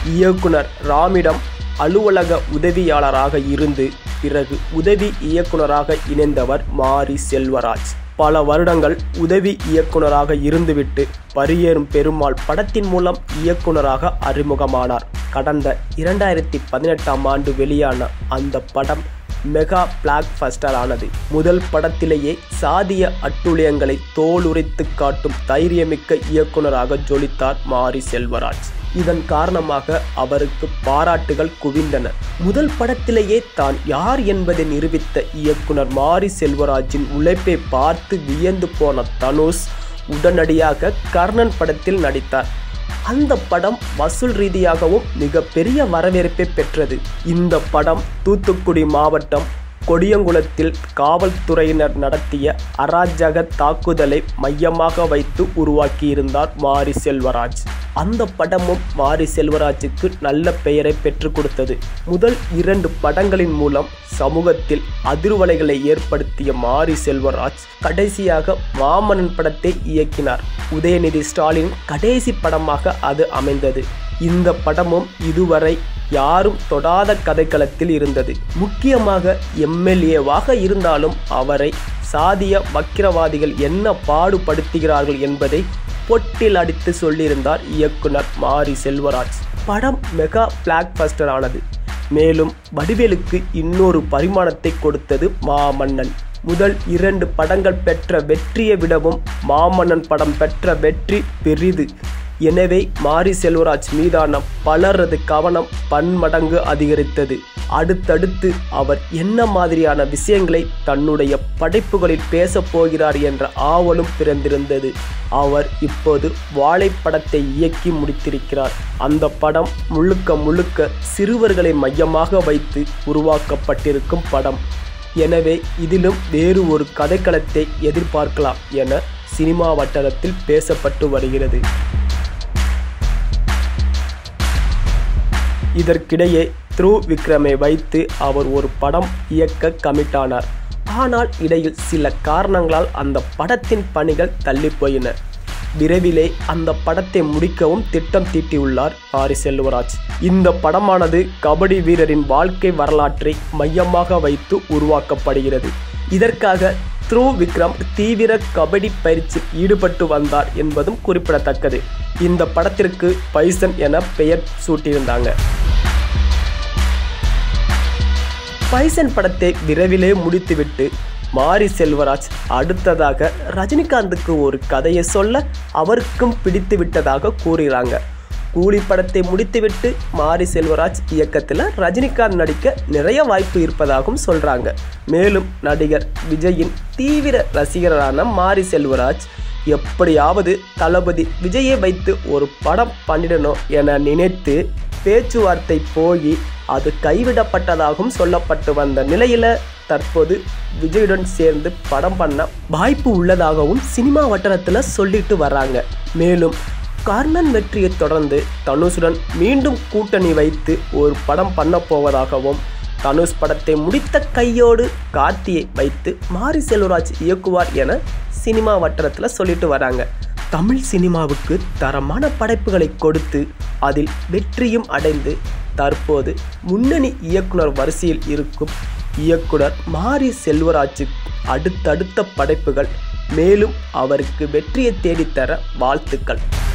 இயக்குனர் ராமிடம் அலுவலக உதவியாளராக இருந்து பிறகு உதவி இயக்குனராக இணைந்தவர் மாரி செல்வராஜ் பல வருடங்கள் உதவி இயக்குனராக இருந்துவிட்டு பரியேறும் பெருமாள் படத்தின் மூலம் இயக்குனராக அறிமுகமானார் கடந்த இரண்டாயிரத்தி பதினெட்டாம் ஆண்டு வெளியான அந்த படம் மெகா பிளாக் பஸ்டர் ஆனது முதல் படத்திலேயே சாதிய அட்டுழியங்களை தோலுரித்து காட்டும் தைரியமிக்க இயக்குனராக ஜொலித்தார் மாரி செல்வராஜ் இதன் காரணமாக அவருக்கு பாராட்டுகள் குவிந்தன முதல் படத்திலேயே தான் யார் என்பதை நிரூபித்த இயக்குனர் மாரி செல்வராஜின் உழைப்பை பார்த்து வியந்து போன தனுஷ் உடனடியாக கர்ணன் படத்தில் நடித்தார் அந்த படம் வசூல் ரீதியாகவும் மிகப்பெரிய வரவேற்பை பெற்றது இந்த படம் தூத்துக்குடி மாவட்டம் கொடியங்குளத்தில் காவல்துறையினர் நடத்திய அராஜக தாக்குதலை மையமாக வைத்து உருவாக்கியிருந்தார் மாரி செல்வராஜ் அந்த படமும் மாரி செல்வராஜுக்கு நல்ல பெயரை பெற்றுக் கொடுத்தது முதல் இரண்டு படங்களின் மூலம் சமூகத்தில் அதிர்வலைகளை ஏற்படுத்திய மாரி செல்வராஜ் கடைசியாக மாமன்னன் படத்தை இயக்கினார் உதயநிதி ஸ்டாலின் கடைசி படமாக அது அமைந்தது இந்த படமும் இதுவரை யாரும் தொடாத கதைக்களத்தில் இருந்தது முக்கியமாக எம்எல்ஏவாக இருந்தாலும் அவரை சாதிய வக்கிரவாதிகள் என்ன பாடுபடுத்துகிறார்கள் என்பதை பொட்டில் அடித்து சொல்லியிருந்தார் இயக்குனர் மாரி செல்வராஜ் படம் மெகா பிளாக் பஸ்டர் ஆனது மேலும் வடிவேலுக்கு இன்னொரு பரிமாணத்தை கொடுத்தது மாமன்னன் முதல் இரண்டு படங்கள் பெற்ற வெற்றியை விடவும் மாமன்னன் படம் பெற்ற வெற்றி பெரிது எனவே மாரி செல்வராஜ் மீதான பலரது கவனம் பன்மடங்கு அதிகரித்தது அடுத்தடுத்து அவர் என்ன மாதிரியான விஷயங்களை தன்னுடைய படைப்புகளில் பேசப் போகிறார் என்ற ஆவலும் பிறந்திருந்தது அவர் இப்போது வாழைப்படத்தை இயக்கி முடித்திருக்கிறார் அந்த படம் முழுக்க முழுக்க சிறுவர்களை மையமாக வைத்து உருவாக்கப்பட்டிருக்கும் படம் எனவே இதிலும் வேறு ஒரு கதைக்களத்தை எதிர்பார்க்கலாம் என சினிமா வட்டாரத்தில் பேசப்பட்டு வருகிறது இதற்கிடையே த்ரூ விக்ரமை வைத்து அவர் ஒரு படம் இயக்க கமிட்டானார் ஆனால் இடையில் சில காரணங்களால் அந்த படத்தின் பணிகள் தள்ளி போயின விரைவிலே அந்த படத்தை முடிக்கவும் திட்டம் தீட்டியுள்ளார் ஆரி செல்வராஜ் இந்த படமானது கபடி வீரரின் வாழ்க்கை வரலாற்றை மையமாக வைத்து உருவாக்கப்படுகிறது இதற்காக த்ரூ விக்ரம் தீவிர கபடி பயிற்சியில் ஈடுபட்டு வந்தார் என்பதும் குறிப்பிடத்தக்கது இந்த படத்திற்கு பைசன் என பெயர் சூட்டியிருந்தாங்க பைசன் படத்தை விரைவிலே முடித்துவிட்டு மாரி செல்வராஜ் அடுத்ததாக ரஜினிகாந்துக்கு ஒரு கதையை சொல்ல அவருக்கும் பிடித்து விட்டதாக கூறுகிறாங்க கூலி படத்தை முடித்துவிட்டு மாரி செல்வராஜ் இயக்கத்தில் ரஜினிகாந்த் நடிக்க நிறைய வாய்ப்பு இருப்பதாகவும் சொல்கிறாங்க மேலும் நடிகர் விஜயின் தீவிர ரசிகரான மாரி செல்வராஜ் எப்படியாவது தளபதி விஜயை வைத்து ஒரு படம் பண்ணிடணும் என நினைத்து பேச்சுவார்த்தை போய் அது கைவிடப்பட்டதாகவும் சொல்லப்பட்டு வந்த நிலையில தற்போது விஜயுடன் சேர்ந்து படம் பண்ண வாய்ப்பு உள்ளதாகவும் சினிமா வட்டாரத்தில் சொல்லிட்டு வராங்க மேலும் கர்ணன் வெற்றியை தொடர்ந்து தனுஷுடன் மீண்டும் கூட்டணி வைத்து ஒரு படம் பண்ண போவதாகவும் தனுஷ் படத்தை முடித்த கையோடு கார்த்தியை வைத்து மாரி செல்வராஜ் இயக்குவார் என சினிமா வட்டாரத்தில் சொல்லிட்டு வராங்க தமிழ் சினிமாவுக்கு தரமான படைப்புகளை கொடுத்து அதில் வெற்றியும் அடைந்து தற்போது முன்னணி இயக்குனர் வரிசையில் இருக்கும் இயக்குனர் மாரி செல்வராஜு அடுத்தடுத்த படைப்புகள் மேலும் அவருக்கு வெற்றியை தேடித்தர வாழ்த்துக்கள்